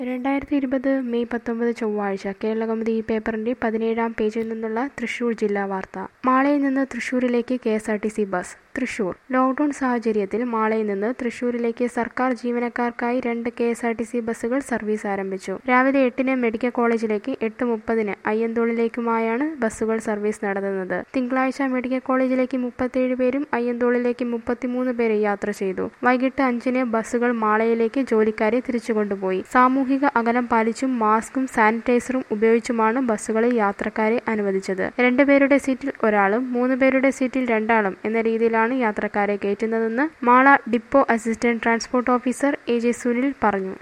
രണ്ടായിരത്തി ഇരുപത് മെയ് പത്തൊമ്പത് ചൊവ്വാഴ്ച കേരളകൗമുദി ഈ പേപ്പറിന്റെ പതിനേഴാം പേജിൽ നിന്നുള്ള തൃശൂർ ജില്ലാ വാർത്ത മാളയിൽ നിന്ന് തൃശൂരിലേക്ക് K S R T C bus Thrissur lockdown സാഹചര്യത്തിൽ മാളയിൽ നിന്ന് തൃശൂരിലേക്ക് സർക്കാർ ജീവനക്കാർക്കായി രണ്ട് K S R T C ബസ്സുകൾ സർവീസ് ആരംഭിച്ചു രാവിലെ എട്ടിന് മെഡിക്കൽ കോളേജിലേക്ക് എട്ട് മുപ്പതിന് അയ്യന്തോളിലേക്കുമായാണ് ബസ്സുകൾ സർവീസ് നടത്തുന്നത് തിങ്കളാഴ്ച മെഡിക്കൽ കോളേജിലേക്ക് മുപ്പത്തിയേഴ് പേരും അയ്യന്തോളിലേക്ക് മുപ്പത്തിമൂന്ന് പേര് യാത്ര ചെയ്തു വൈകിട്ട് അഞ്ചിന് ബസ്സുകൾ മാളയിലേക്ക് ജോലിക്കാരെ തിരിച്ചുകൊണ്ടുപോയി സാമൂഹിക അകലം പാലിച്ചും മാസ്കും സാനിറ്റൈസറും ഉപയോഗിച്ചുമാണ് ബസ്സുകളിൽ യാത്രക്കാരെ അനുവദിച്ചത് രണ്ടുപേരുടെ സീറ്റിൽ ഒരാളും മൂന്ന് പേരുടെ സീറ്റിൽ രണ്ടാളും എന്ന രീതിയിലാണ് യാത്രക്കാരെ കയറ്റുന്നതെന്ന് Mala depot assistant transport officer A J Sunil പറഞ്ഞു